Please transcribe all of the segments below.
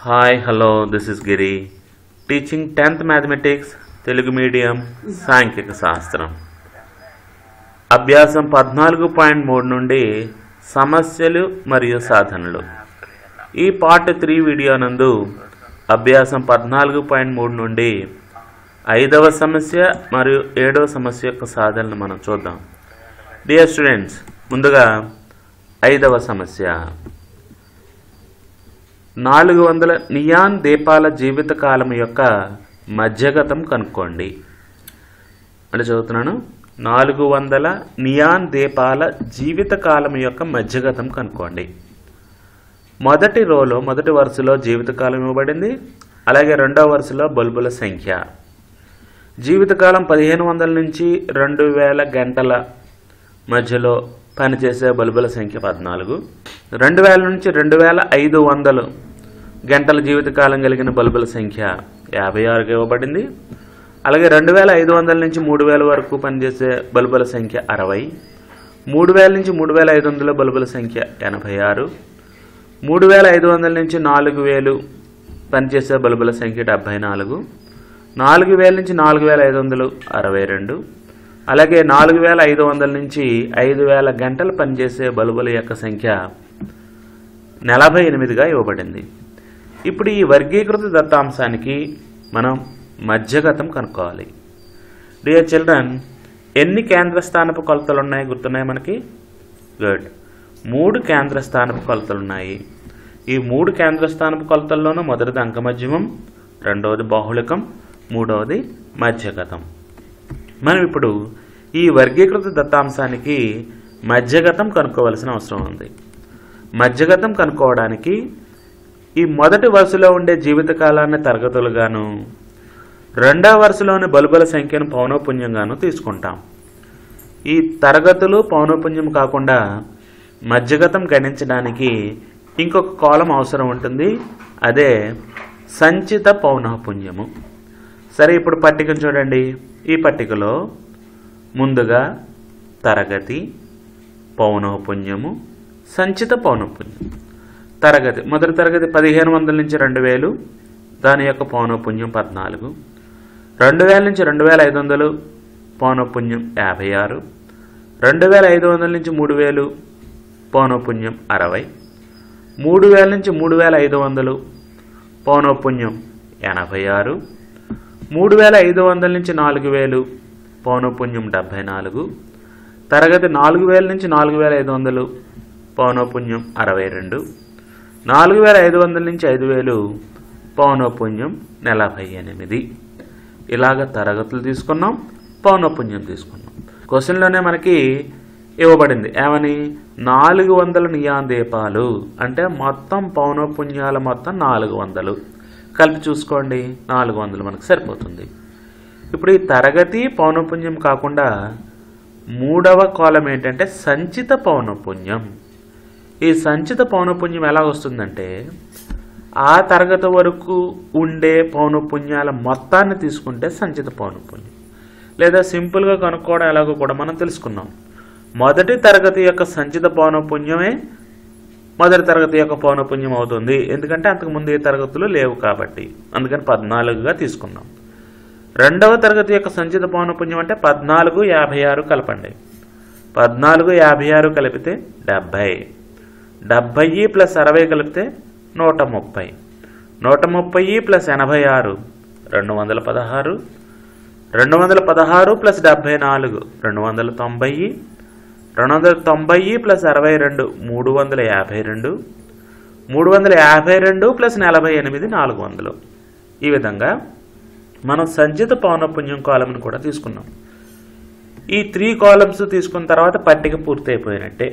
hi hello this is Giri teaching tenth mathematics Telugu medium సాంఖ్యక శాస్త్రం అభ్యాసం పద్నాలుగు పాయింట్ మూడు నుండి సమస్యలు మరియు సాధనలు ఈ పార్ట్ త్రీ వీడియో నందు అభ్యాసం పద్నాలుగు పాయింట్ మూడు నుండి ఐదవ సమస్య మరియు ఏడవ సమస్య యొక్క సాధనలు మనం చూద్దాం డియర్ స్టూడెంట్స్ ముందుగా ఐదవ సమస్య నాలుగు వందల నియాన్ దీపాల జీవితకాలం యొక్క మధ్యగతం కనుక్కోండి అంటే చదువుతున్నాను నాలుగు వందల నియాన్ దీపాల జీవితకాలం యొక్క మధ్యగతం కనుక్కోండి మొదటి రోలో మొదటి వరుసలో జీవితకాలం ఇవ్వబడింది అలాగే రెండవ వరుసలో బల్బుల సంఖ్య జీవితకాలం పదిహేను వందల నుంచి రెండు వేల గంటల మధ్యలో పనిచేసే బల్బుల సంఖ్య పద్నాలుగు రెండు వేల నుంచి రెండు వేల ఐదు వందలు గంటల జీవితకాలం కలిగిన బల్బుల సంఖ్య యాభై ఆరుగా ఇవ్వబడింది అలాగే రెండు వేల ఐదు వందల నుంచి మూడు వేల వరకు పనిచేసే బల్బుల సంఖ్య అరవై మూడు వేల నుంచి మూడు వేల ఐదు వందల బల్బుల సంఖ్య ఎనభై ఆరు మూడు వేల ఐదు వందల నుంచి నాలుగు వేలు పనిచేసే బల్బుల సంఖ్య డెబ్భై నాలుగు నాలుగు వేల నుంచి నాలుగు వేల ఐదు వందలు అరవై రెండు అలాగే నాలుగు వేల ఐదు వందల నుంచి ఐదు వేల గంటలు పనిచేసే బల్బుల యొక్క సంఖ్య నలభై ఎనిమిదిగా ఇవ్వబడింది ఇప్పుడు ఈ వర్గీకృత దత్తాంశానికి మనం మధ్యగతం కనుక్కోవాలి డియర్ చిల్డ్రన్ ఎన్ని కేంద్ర స్థానపు కొలతలు ఉన్నాయి గుర్తున్నాయి మనకి గుడ్ మూడు కేంద్ర స్థానపు కొలతలు ఉన్నాయి ఈ మూడు కేంద్ర స్థానపు కొలతల్లోనూ మొదటిది అంకమధ్యమం రెండవది బాహుళికం మూడవది మధ్యగతం మనం ఇప్పుడు ఈ వర్గీకృత దత్తాంశానికి మధ్యగతం కనుక్కోవలసిన అవసరం ఉంది మధ్యగతం కనుక్కోవడానికి ఈ మొదటి వరుసలో ఉండే జీవితకాలాన్ని తరగతులుగాను రెండవ వరుసలోని బలుబల సంఖ్యను పౌనపుణ్యంగాను తీసుకుంటాం ఈ తరగతులు పౌనపుణ్యం కాకుండా మధ్యగతం గణించడానికి ఇంకొక కాలం అవసరం ఉంటుంది అదే సంచిత పౌనఃపుణ్యము సరే ఇప్పుడు పట్టికను చూడండి ఈ పట్టికలో ముందుగా తరగతి పౌనఃపుణ్యము సంచిత పౌనఃపుణ్యం తరగతి మొదటి తరగతి పదిహేను వందల నుంచి రెండు వేలు దాని యొక్క పౌనఃపుణ్యం పద్నాలుగు రెండు వేల నుంచి రెండు వేల ఐదు వందలు పౌనఃపుణ్యం యాభై ఆరు రెండు వేల ఐదు వందల నుంచి మూడు వేలు పౌనఃపుణ్యం అరవై మూడు వేల నుంచి మూడు వేల ఐదు వందలు పౌనఃపుణ్యం ఎనభై ఆరు మూడు వేల ఐదు వందల నుంచి నాలుగు వేలు పౌనఃపుణ్యం డెబ్భై నాలుగు తరగతి నాలుగు వేల నుంచి నాలుగు వేల ఐదు వందలు పౌనఃపుణ్యం అరవై రెండు నాలుగు వేల ఐదు వందల నుంచి ఐదు వేలు పౌనఃపుణ్యం నలభై ఎనిమిది ఇలాగ తరగతులు తీసుకున్నాం పౌనఃపుణ్యం తీసుకున్నాం క్వశ్చన్లోనే మనకి ఇవ్వబడింది ఏమని నాలుగు వందల నియాన్ దీపాలు అంటే మొత్తం పౌనఃపుణ్యాల మొత్తం నాలుగు వందలు కలిపి చూసుకోండి నాలుగు వందలు మనకు సరిపోతుంది ఇప్పుడు ఈ తరగతి పౌనఃపుణ్యం కాకుండా మూడవ కాలం ఏంటంటే సంచిత పౌనఃపుణ్యం ఈ సంచిత పౌనఃపుణ్యం ఎలా వస్తుందంటే ఆ తరగతి వరకు ఉండే పౌనఃపుణ్యాల మొత్తాన్ని తీసుకుంటే సంచిత పౌనఃపుణ్యం లేదా సింపుల్గా కనుక్కోవడం ఎలాగో కూడా మనం తెలుసుకున్నాం మొదటి తరగతి యొక్క సంచిత పౌనఃపుణ్యమే మొదటి తరగతి యొక్క పౌనఃపుణ్యం అవుతుంది ఎందుకంటే అంతకుముందు ఏ తరగతులు లేవు కాబట్టి అందుకని పద్నాలుగుగా తీసుకున్నాం రెండవ తరగతి యొక్క సంచిత పౌనఃపుణ్యం అంటే పద్నాలుగు యాభై ఆరు కలపండి పద్నాలుగు యాభై ఆరు కలిపితే డెబ్భై డెబ్భై ప్లస్ అరవై కలిపితే నూట ముప్పై నూట ముప్పై ప్లస్ ఎనభై ఆరు రెండు వందల పదహారు రెండు వందల పదహారు ప్లస్ డెబ్భై నాలుగు రెండు వందల తొంభై రెండు వందల తొంభై ప్లస్ అరవై రెండు మూడు వందల యాభై రెండు మూడు వందల యాభై రెండు ప్లస్ నలభై ఎనిమిది నాలుగు వందలు ఈ విధంగా మనం సంచిత పౌనపుణ్యం కాలంను కూడా తీసుకున్నాం ఈ త్రీ కాలమ్స్ తీసుకున్న తర్వాత పట్టిక పూర్తయిపోయినట్టే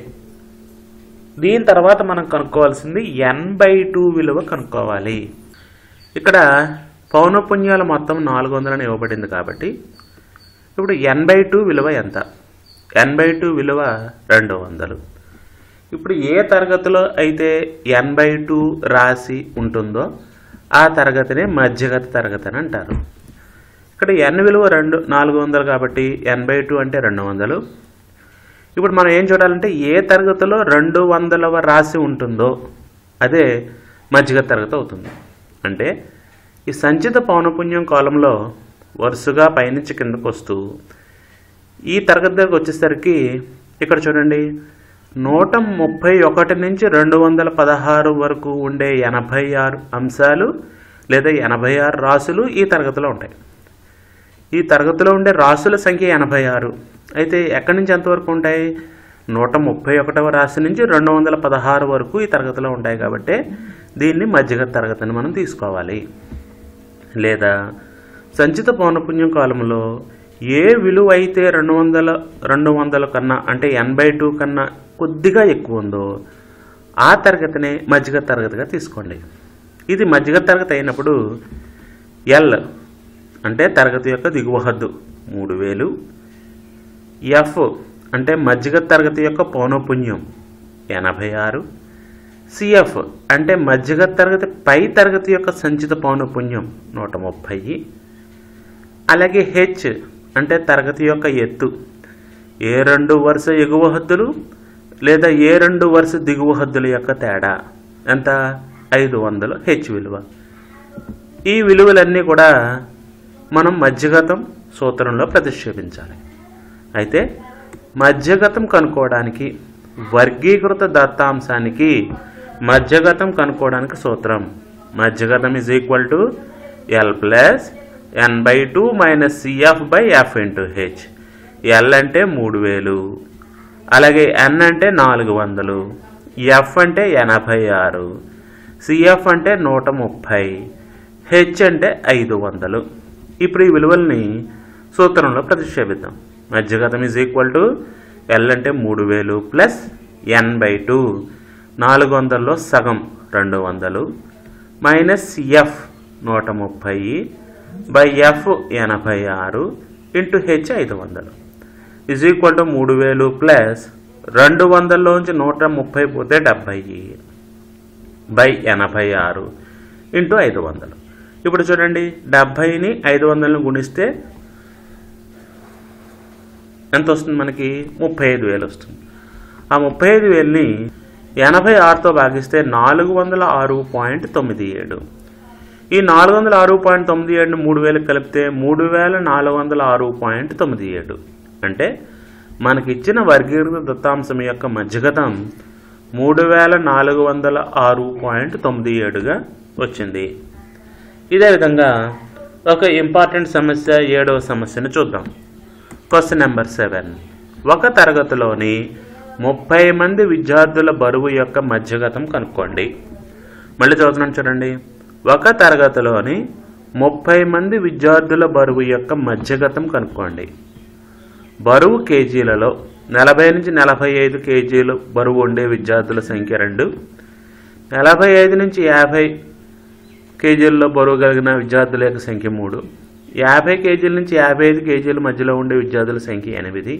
దీని తర్వాత మనం కనుక్కోవాల్సింది ఎన్ బై టూ విలువ కనుక్కోవాలి ఇక్కడ పౌనపుణ్యాల మొత్తం నాలుగు వందలని ఇవ్వబడింది కాబట్టి ఇప్పుడు ఎన్ బై టూ విలువ ఎంత ఎన్ బై టూ విలువ రెండు వందలు ఇప్పుడు ఏ తరగతిలో అయితే ఎన్ బై టూ రాసి ఉంటుందో ఆ తరగతినే మధ్యగత తరగతి అని అంటారు ఇక్కడ ఎన్ విలువ రెండు నాలుగు వందలు కాబట్టి ఎన్ బై టూ అంటే రెండు వందలు ఇప్పుడు మనం ఏం చూడాలంటే ఏ తరగతిలో రెండు వందలవ రాశి ఉంటుందో అదే మధ్యగ తరగతి అవుతుంది అంటే ఈ సంచిత పౌనపుణ్యం కాలంలో వరుసగా పైనుంచి కిందకు వస్తూ ఈ తరగతి దగ్గరకు వచ్చేసరికి ఇక్కడ చూడండి నూట ముప్పై ఒకటి నుంచి రెండు వందల పదహారు వరకు ఉండే ఎనభై ఆరు అంశాలు లేదా ఎనభై ఆరు రాసులు ఈ తరగతిలో ఉంటాయి ఈ తరగతిలో ఉండే రాసుల సంఖ్య ఎనభై ఆరు అయితే ఎక్కడి నుంచి ఎంతవరకు ఉంటాయి నూట ముప్పై ఒకటవ రాశి నుంచి రెండు వందల పదహారు వరకు ఈ తరగతిలో ఉంటాయి కాబట్టి దీన్ని మధ్యగ తరగతిని మనం తీసుకోవాలి లేదా సంచిత పౌనపుణ్యం కాలంలో ఏ విలువ అయితే రెండు వందల రెండు వందల కన్నా అంటే ఎనభై టూ కన్నా కొద్దిగా ఎక్కువ ఉందో ఆ తరగతినే మధ్యగ తరగతిగా తీసుకోండి ఇది మధ్యగ తరగతి అయినప్పుడు ఎల్ అంటే తరగతి యొక్క దిగువ హద్దు మూడు వేలు ఎఫ్ అంటే మధ్యగ తరగతి యొక్క పౌనపుణ్యం ఎనభై ఆరు సిఎఫ్ అంటే మధ్యగ తరగతి పై తరగతి యొక్క సంచిత పౌనపుణ్యం నూట ముప్పై అలాగే హెచ్ అంటే తరగతి యొక్క ఎత్తు ఏ రెండు వరుస ఎగువ హద్దులు లేదా ఏ రెండు వరుస దిగువ హద్దుల యొక్క తేడా ఎంత ఐదు వందలు హెచ్ విలువ ఈ విలువలన్నీ కూడా మనం మధ్యగతం సూత్రంలో ప్రతిక్షేపించాలి అయితే మధ్యగతం కనుక్కోవడానికి వర్గీకృత దత్తాంశానికి మధ్యగతం కనుక్కోవడానికి సూత్రం మధ్యగతం is equal to L plus N by two minus CF by F into H L అంటే మూడు వేలు అలాగే ఎన్ అంటే నాలుగు వందలు ఎఫ్ అంటే ఎనభై ఆరు సిఎఫ్ అంటే నూట ముప్పై హెచ్ అంటే ఐదు వందలు ఇప్పుడు ఈ విలువల్ని సూత్రంలో ప్రతిక్షేపిద్దాం మధ్యగతం ఈజ్ ఈక్వల్ టు ఎల్ అంటే మూడు వేలు ప్లస్ ఎన్ బై టూ నాలుగు వందల్లో సగం రెండు వందలు మైనస్ ఎఫ్ నూట ముప్పై బై ఎఫ్ ఎనభై ఆరు ఇంటూ హెచ్ ఐదు వందలు ఇజ్ ఈక్వల్ టు మూడు వేలు ప్లస్ రెండు వందల్లోంచి నూట ముప్పై పోతే డెబ్భై బై ఎనభై ఆరు ఇంటూ ఐదు వందలు ఇప్పుడు చూడండి డెబ్భైని ఐదు వందలను గుణిస్తే ఎంత వస్తుంది మనకి ముప్పై ఐదు వేలు వస్తుంది ఆ ముప్పై ఐదు వేలని ఎనభై ఆరుతో భాగిస్తే నాలుగు వందల ఆరు పాయింట్ తొమ్మిది ఏడు ఈ నాలుగు వందల ఆరు పాయింట్ తొమ్మిది ఏడుని మూడు వేలకు కలిపితే మూడు వేల నాలుగు వందల ఆరు పాయింట్ తొమ్మిది ఏడు అంటే మనకి ఇచ్చిన వర్గీకృత దత్తాంశం యొక్క మధ్యగతం మూడు వేల నాలుగు వందల ఆరు పాయింట్ తొమ్మిది ఏడుగా వచ్చింది ఇదే విధంగా ఒక ఇంపార్టెంట్ సమస్య ఏడవ సమస్యను చూద్దాం క్వశ్చన్ నెంబర్ సెవెన్ ఒక తరగతిలోని ముప్పై మంది విద్యార్థుల బరువు యొక్క మధ్యగతం కనుక్కోండి మళ్ళీ చదువుతున్నాను చూడండి ఒక తరగతిలోని ముప్పై మంది విద్యార్థుల బరువు యొక్క మధ్యగతం కనుక్కోండి బరువు కేజీలలో నలభై నుంచి నలభై ఐదు కేజీలు బరువు ఉండే విద్యార్థుల సంఖ్య రెండు నలభై ఐదు నుంచి యాభై కేజీల్లో బరువు కలిగిన విద్యార్థుల యొక్క సంఖ్య మూడు యాభై కేజీల నుంచి యాభై ఐదు కేజీల మధ్యలో ఉండే విద్యార్థుల సంఖ్య ఎనిమిది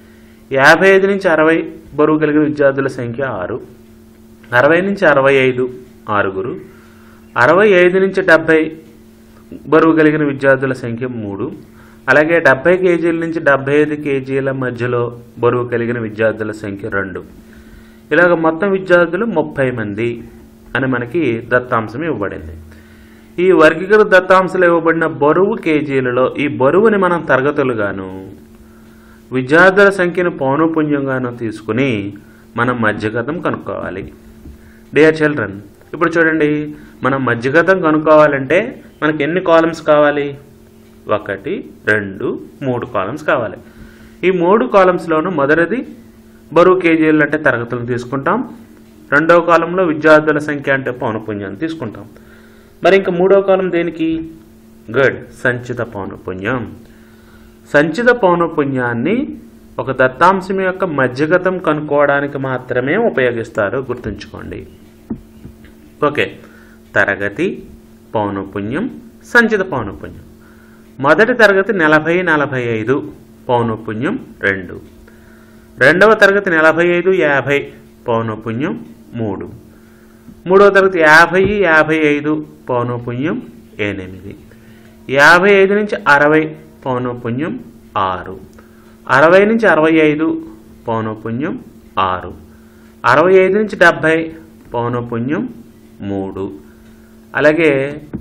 యాభై ఐదు నుంచి అరవై బరువు కలిగిన విద్యార్థుల సంఖ్య ఆరు అరవై నుంచి అరవై ఐదు ఆరుగురు అరవై ఐదు నుంచి డెబ్భై బరువు కలిగిన విద్యార్థుల సంఖ్య మూడు అలాగే డెబ్బై కేజీల నుంచి డెబ్బై ఐదు కేజీల మధ్యలో బరువు కలిగిన విద్యార్థుల సంఖ్య రెండు ఇలాగ మొత్తం విద్యార్థులు ముప్పై మంది అని మనకి దత్తాంశం ఇవ్వబడింది ఈ వర్గీకృత దత్తాంశాలు ఇవ్వబడిన బరువు కేజీలలో ఈ బరువుని మనం తరగతులుగాను విద్యార్థుల సంఖ్యను పౌనపుణ్యంగాను తీసుకుని మనం మధ్యగతం కనుక్కోవాలి డియర్ చిల్డ్రన్ ఇప్పుడు చూడండి మనం మధ్యగతం కనుక్కోవాలంటే మనకి ఎన్ని కాలమ్స్ కావాలి ఒకటి రెండు మూడు కాలమ్స్ కావాలి ఈ మూడు కాలమ్స్లోనూ మొదటిది బరువు కేజీలు అంటే తరగతులను తీసుకుంటాం రెండవ కాలంలో విద్యార్థుల సంఖ్య అంటే పౌనపుణ్యాన్ని తీసుకుంటాం మరి ఇంకా మూడవ కాలం దేనికి గుడ్ సంచిత పౌనపుణ్యం సంచిత పౌనపుణ్యాన్ని ఒక దత్తాంశం యొక్క మధ్యగతం కనుక్కోవడానికి మాత్రమే ఉపయోగిస్తారు గుర్తుంచుకోండి ఓకే తరగతి పౌనపుణ్యం సంచిత పౌనపుణ్యం మొదటి తరగతి నలభై నలభై ఐదు పౌనపుణ్యం రెండు రెండవ తరగతి నలభై ఐదు యాభై పౌనపుణ్యం మూడు మూడవ తరగతి యాభై యాభై ఐదు పౌనపుణ్యం ఎనిమిది యాభై ఐదు నుంచి అరవై పౌనపుణ్యం ఆరు అరవై నుంచి అరవై ఐదు పౌనపుణ్యం ఆరు అరవై ఐదు నుంచి డెబ్భై పౌనపుణ్యం మూడు అలాగే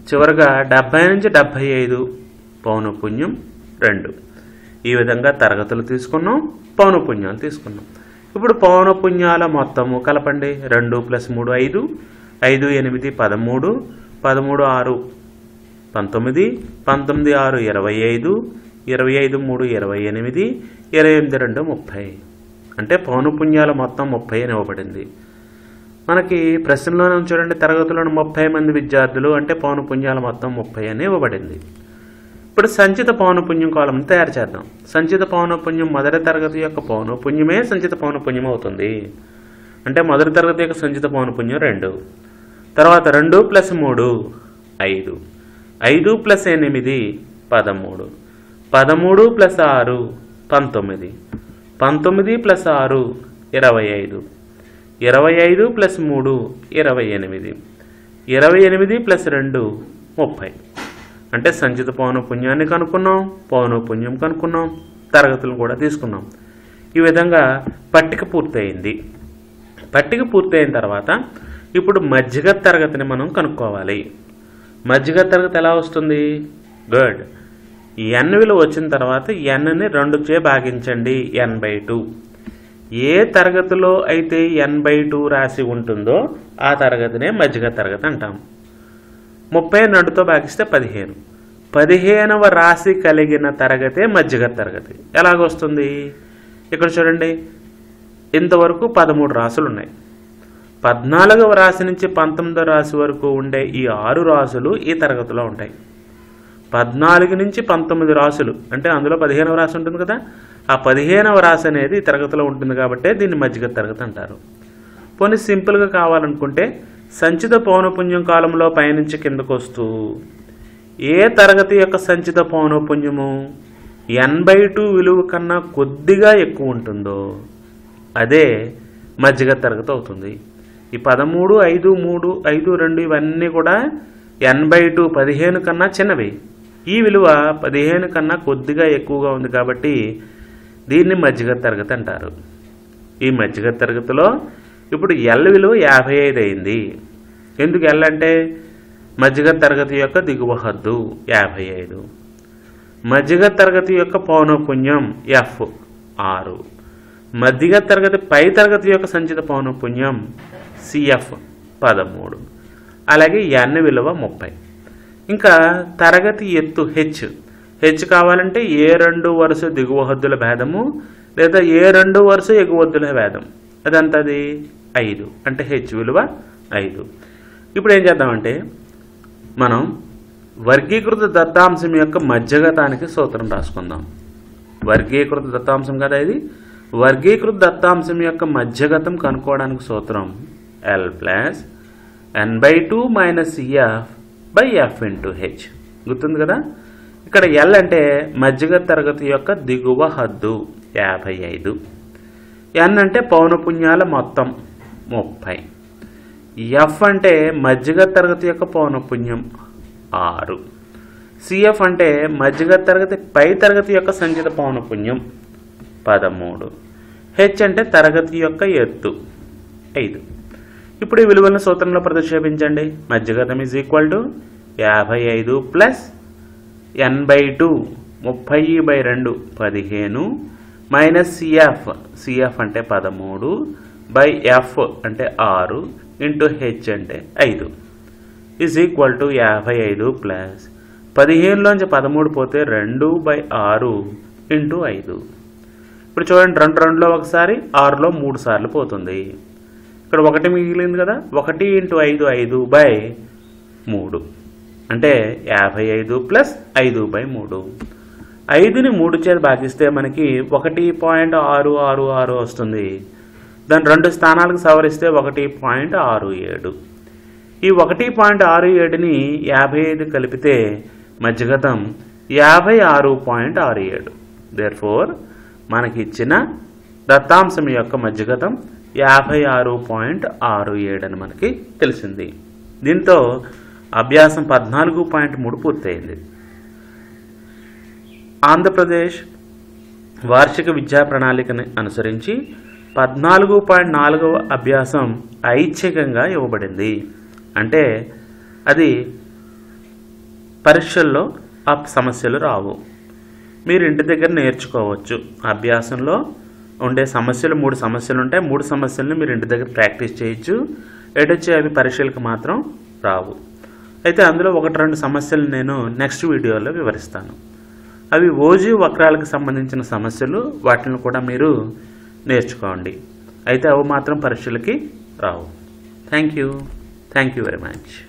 చివరగా డెబ్భై నుంచి డెబ్భై ఐదు పౌనపుణ్యం రెండు ఈ విధంగా తరగతులు తీసుకున్నాం పౌనపుణ్యాలు తీసుకున్నాం ఇప్పుడు పౌనపుణ్యాల మొత్తము కలపండి రెండు ప్లస్ మూడు ఐదు ఐదు ఎనిమిది పదమూడు పదమూడు ఆరు పంతొమ్మిది పంతొమ్మిది ఆరు ఇరవై ఐదు ఇరవై ఐదు మూడు ఇరవై ఎనిమిది ఇరవై ఎనిమిది రెండు ముప్పై అంటే పౌనపుణ్యాల మొత్తం ముప్పై అని ఇవ్వబడింది మనకి ప్రశ్నలోనే చూడండి తరగతిలోని ముప్పై మంది విద్యార్థులు అంటే పౌనపుణ్యాల మొత్తం ముప్పై అని ఇవ్వబడింది ఇప్పుడు సంచిత పౌనపుణ్యం కాలం తయారు చేద్దాం సంచిత పౌనపుణ్యం మొదటి తరగతి యొక్క పౌనపుణ్యమే సంచిత పౌనపుణ్యం అవుతుంది అంటే మొదటి తరగతి యొక్క సంచిత పౌనపుణ్యం రెండు తర్వాత రెండు ప్లస్ మూడు ఐదు ఐదు ప్లస్ ఎనిమిది పదమూడు పదమూడు ప్లస్ ఆరు పంతొమ్మిది పంతొమ్మిది ప్లస్ ఆరు ఇరవై ఐదు ఇరవై ఐదు ప్లస్ మూడు ఇరవై ఎనిమిది ఇరవై ఎనిమిది ప్లస్ రెండు ముప్పై అంటే సంచిత పౌనపుణ్యాన్ని కనుక్కున్నాం పౌనపుణ్యం కనుక్కున్నాం తరగతులను కూడా తీసుకున్నాం ఈ విధంగా పట్టిక పూర్తయింది పట్టిక పూర్తయిన తర్వాత ఇప్పుడు మధ్యగ తరగతిని మనం కనుక్కోవాలి మధ్యగ తరగతి ఎలా వస్తుంది గుడ్ ఎన్ విలువ వచ్చిన తర్వాత ఎన్ని రెండు చే భాగించండి ఎన్ బై టూ ఏ తరగతిలో అయితే ఎన్ బై టూ రాసి ఉంటుందో ఆ తరగతినే మధ్యగ తరగతి అంటాం ముప్పై రెండుతో భాగిస్తే పదిహేను పదిహేనవ రాశి కలిగిన తరగతే మధ్యగ తరగతి ఎలాగొస్తుంది ఇక్కడ చూడండి ఇంతవరకు పదమూడు రాసులు ఉన్నాయి పద్నాలుగవ రాశి నుంచి పంతొమ్మిదవ రాశి వరకు ఉండే ఈ ఆరు రాసులు ఈ తరగతిలో ఉంటాయి పద్నాలుగు నుంచి పంతొమ్మిది రాసులు అంటే అందులో పదిహేనవ రాశి ఉంటుంది కదా ఆ పదిహేనవ రాశి అనేది ఈ తరగతిలో ఉంటుంది కాబట్టి దీన్ని మధ్యగ తరగతి అంటారు పోనీ సింపుల్గా కావాలనుకుంటే సంచిత పౌనపుణ్యం కాలంలో పయనించి కిందకు వస్తూ ఏ తరగతి యొక్క సంచిత పౌనపుణ్యము ఎన్ బై టూ విలువ కన్నా కొద్దిగా ఎక్కువ ఉంటుందో అదే మధ్యగ తరగతి అవుతుంది ఈ పదమూడు ఐదు మూడు ఐదు రెండు ఇవన్నీ కూడా ఎన్ బై టూ పదిహేను కన్నా చిన్నవి ఈ విలువ పదిహేను కన్నా కొద్దిగా ఎక్కువగా ఉంది కాబట్టి దీన్ని మధ్యగ తరగతి అంటారు ఈ మధ్యగ తరగతిలో ఇప్పుడు ఎల్ విలువ యాభై ఐదు అయింది ఎందుకు ఎల్ అంటే మధ్యగ తరగతి యొక్క దిగువ హద్దు యాభై ఐదు మధ్యగ తరగతి యొక్క పౌనపుణ్యం ఎఫ్ ఆరు మధ్యగ తరగతి పై తరగతి యొక్క సంచిత పౌనపుణ్యం సిఎఫ్ పదమూడు అలాగే ఎన్ విలువ ముప్పై ఇంకా తరగతి ఎత్తు హెచ్ హెచ్ కావాలంటే ఏ రెండు వరుస దిగువ హద్దుల భేదము లేదా ఏ రెండు వరుస ఎగువ హద్దుల భేదం అదంతది ఐదు అంటే హెచ్ విలువ ఐదు ఇప్పుడు ఏం చేద్దామంటే మనం వర్గీకృత దత్తాంశం యొక్క మధ్యగతానికి సూత్రం రాసుకుందాం వర్గీకృత దత్తాంశం కదా ఇది వర్గీకృత దత్తాంశం యొక్క మధ్యగతం కనుక్కోవడానికి సూత్రం L plus N by two minus F by F into H గుర్తుంది కదా ఇక్కడ ఎల్ అంటే మధ్యగత తరగతి యొక్క దిగువ హద్దు యాభై ఐదు ఎన్ అంటే పౌనపుణ్యాల మొత్తం ముప్పై ఎఫ్ అంటే మధ్యగత తరగతి యొక్క పౌనపుణ్యం ఆరు సిఎఫ్ అంటే మధ్యగత తరగతి పై తరగతి యొక్క సంచిత పౌనపుణ్యం పదమూడు హెచ్ అంటే తరగతి యొక్క ఎత్తు ఐదు ఇప్పుడు ఈ విలువలను సూత్రంలో ప్రతిక్షేపించండి మధ్యగతం ఈజ్ ఈక్వల్ టు యాభై ఐదు ప్లస్ ఎన్ బై టూ ముప్పై బై రెండు పదిహేను మైనస్ సిఎఫ్ సిఎఫ్ అంటే పదమూడు బై ఎఫ్ అంటే ఆరు ఇంటూ హెచ్ అంటే ఐదు ఈజ్ ఈక్వల్ టు యాభై ఐదు ప్లస్ పదిహేనులోంచి పదమూడు పోతే రెండు బై ఆరు ఇంటూ ఐదు ఇప్పుడు చూడండి రెండు రెండులో ఒకసారి ఆరులో మూడు సార్లు పోతుంది ఇక్కడ ఒకటి మిగిలింది కదా ఒకటి ఇంటూ ఐదు ఐదు బై మూడు అంటే యాభై ఐదు ప్లస్ ఐదు బై మూడు ఐదుని మూడు చేత భాగిస్తే మనకి ఒకటి పాయింట్ ఆరు ఆరు ఆరు వస్తుంది దాని రెండు స్థానాలకు సవరిస్తే ఒకటి పాయింట్ ఆరు ఏడు ఈ ఒకటి పాయింట్ ఆరు ఏడుని యాభై ఐదు కలిపితే మధ్యగతం యాభై ఆరు పాయింట్ ఆరు ఏడు దేర్ ఫోర్ మనకి ఇచ్చిన దత్తాంశం యొక్క మధ్యగతం యాభై ఆరు పాయింట్ ఆరు ఏడు అని మనకి తెలిసింది దీంతో అభ్యాసం పద్నాలుగు పాయింట్ మూడు పూర్తయింది ఆంధ్రప్రదేశ్ వార్షిక విద్యా ప్రణాళికని అనుసరించి పద్నాలుగు పాయింట్ నాలుగవ అభ్యాసం ఐచ్ఛికంగా ఇవ్వబడింది అంటే అది పరీక్షల్లో ఆ సమస్యలు రావు మీరు ఇంటి దగ్గర నేర్చుకోవచ్చు అభ్యాసంలో ఉండే సమస్యలు మూడు సమస్యలు ఉంటాయి మూడు సమస్యలను మీరు ఇంటి దగ్గర ప్రాక్టీస్ చేయొచ్చు ఎటొచ్చి అవి పరీక్షలకు మాత్రం రావు అయితే అందులో ఒకటి రెండు సమస్యలు నేను నెక్స్ట్ వీడియోలో వివరిస్తాను అవి ఓజీ వక్రాలకు సంబంధించిన సమస్యలు వాటిని కూడా మీరు నేర్చుకోండి అయితే అవి మాత్రం పరీక్షలకి రావు thank you thank you very much